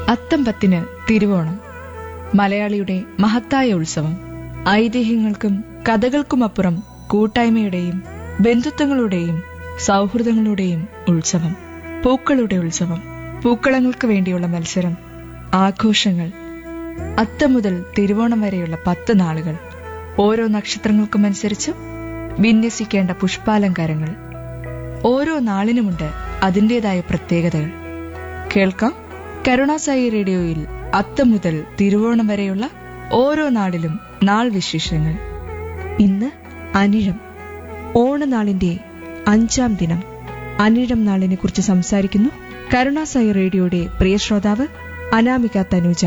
അത്തം പത്തിന് തിരുവോണം മലയാളിയുടെ മഹത്തായ ഉത്സവം ഐതിഹ്യങ്ങൾക്കും കഥകൾക്കുമപ്പുറം കൂട്ടായ്മയുടെയും ബന്ധുത്വങ്ങളുടെയും സൗഹൃദങ്ങളുടെയും ഉത്സവം പൂക്കളുടെ ഉത്സവം പൂക്കളങ്ങൾക്ക് വേണ്ടിയുള്ള മത്സരം ആഘോഷങ്ങൾ അത്തം മുതൽ തിരുവോണം വരെയുള്ള പത്ത് നാളുകൾ ഓരോ നക്ഷത്രങ്ങൾക്കുമനുസരിച്ച് വിന്യസിക്കേണ്ട പുഷ്പാലങ്കാരങ്ങൾ ഓരോ നാളിനുമുണ്ട് അതിൻ്റെതായ പ്രത്യേകതകൾ കേൾക്കാം കരുണാസായി റേഡിയോയിൽ അത്തം മുതൽ തിരുവോണം വരെയുള്ള ഓരോ നാളിലും നാൾ വിശേഷങ്ങൾ ഇന്ന് അനിഴം ഓണനാളിന്റെ അഞ്ചാം ദിനം അനിഴം നാളിനെ കുറിച്ച് സംസാരിക്കുന്നു കരുണാസായി റേഡിയോയുടെ പ്രിയ ശ്രോതാവ് അനാമിക തനുജ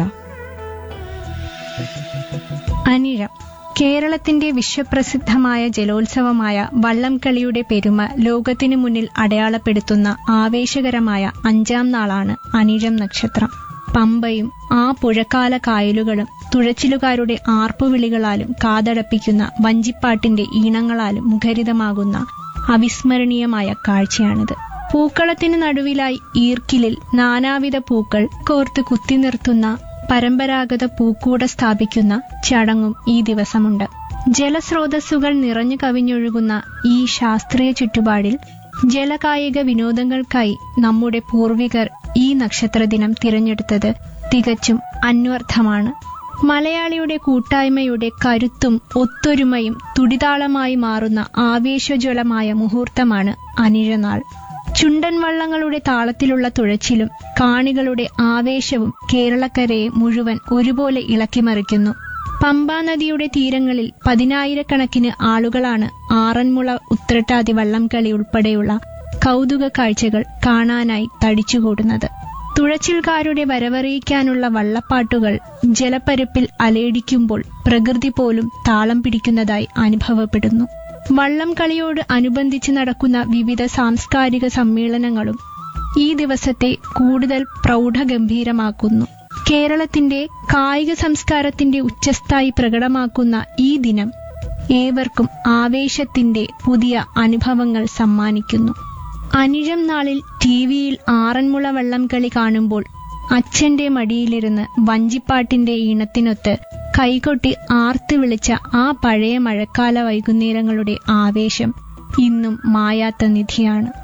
അനിഴം കേരളത്തിന്റെ വിശ്വപ്രസിദ്ധമായ ജലോത്സവമായ വള്ളംകളിയുടെ പെരുമ ലോകത്തിനു മുന്നിൽ അടയാളപ്പെടുത്തുന്ന ആവേശകരമായ അഞ്ചാം നാളാണ് അനിഴം നക്ഷത്രം പമ്പയും ആ പുഴക്കാല കായലുകളും തുഴച്ചിലുകാരുടെ ആർപ്പുവിളികളാലും കാതടപ്പിക്കുന്ന വഞ്ചിപ്പാട്ടിന്റെ ഈണങ്ങളാലും മുഖരിതമാകുന്ന അവിസ്മരണീയമായ കാഴ്ചയാണിത് പൂക്കളത്തിനു നടുവിലായി ഈർക്കിലിൽ നാനാവിധ പൂക്കൾ കോർത്ത് കുത്തി നിർത്തുന്ന പരമ്പരാഗത പൂക്കൂട സ്ഥാപിക്കുന്ന ചടങ്ങും ഈ ദിവസമുണ്ട് ജലസ്രോതസ്സുകൾ നിറഞ്ഞു കവിഞ്ഞൊഴുകുന്ന ഈ ശാസ്ത്രീയ ചുറ്റുപാടിൽ ജലകായിക വിനോദങ്ങൾക്കായി നമ്മുടെ പൂർവികർ ഈ നക്ഷത്രദിനം തിരഞ്ഞെടുത്തത് തികച്ചും അന്വർത്ഥമാണ് മലയാളിയുടെ കൂട്ടായ്മയുടെ കരുത്തും ഒത്തൊരുമയും തുടിതാളമായി മാറുന്ന ആവേശജ്വലമായ മുഹൂർത്തമാണ് അനിഴനാൾ ചുണ്ടൻ വള്ളങ്ങളുടെ താളത്തിലുള്ള തുഴച്ചിലും കാണികളുടെ ആവേശവും കേരളക്കരയെ മുഴുവൻ ഒരുപോലെ ഇളക്കിമറിക്കുന്നു പമ്പാ നദിയുടെ തീരങ്ങളിൽ പതിനായിരക്കണക്കിന് ആളുകളാണ് ആറന്മുള ഉത്രട്ടാതി വള്ളംകളി ഉൾപ്പെടെയുള്ള കൗതുക കാഴ്ചകൾ കാണാനായി തടിച്ചുകൂടുന്നത് തുഴച്ചിൽക്കാരുടെ വരവറിയിക്കാനുള്ള വള്ളപ്പാട്ടുകൾ ജലപ്പരപ്പിൽ അലയടിക്കുമ്പോൾ പ്രകൃതി പോലും താളം പിടിക്കുന്നതായി അനുഭവപ്പെടുന്നു വള്ളം കളിയോട് അനുബന്ധിച്ച് നടക്കുന്ന വിവിധ സാംസ്കാരിക സമ്മേളനങ്ങളും ഈ ദിവസത്തെ കൂടുതൽ പ്രൗഢഗംഭീരമാക്കുന്നു കേരളത്തിന്റെ കായിക സംസ്കാരത്തിന്റെ ഉച്ചസ്ഥായി പ്രകടമാക്കുന്ന ഈ ദിനം ഏവർക്കും ആവേശത്തിന്റെ പുതിയ അനുഭവങ്ങൾ സമ്മാനിക്കുന്നു അനിഴം നാളിൽ ടിവിയിൽ ആറന്മുള വള്ളം കളി കാണുമ്പോൾ അച്ഛന്റെ മടിയിലിരുന്ന് വഞ്ചിപ്പാട്ടിന്റെ ഈണത്തിനൊത്ത് കൈകൊട്ടി ആർത്ത് വിളിച്ച ആ പഴയ മഴക്കാല വൈകുന്നേരങ്ങളുടെ ആവേശം ഇന്നും മായാത്ത നിധിയാണ്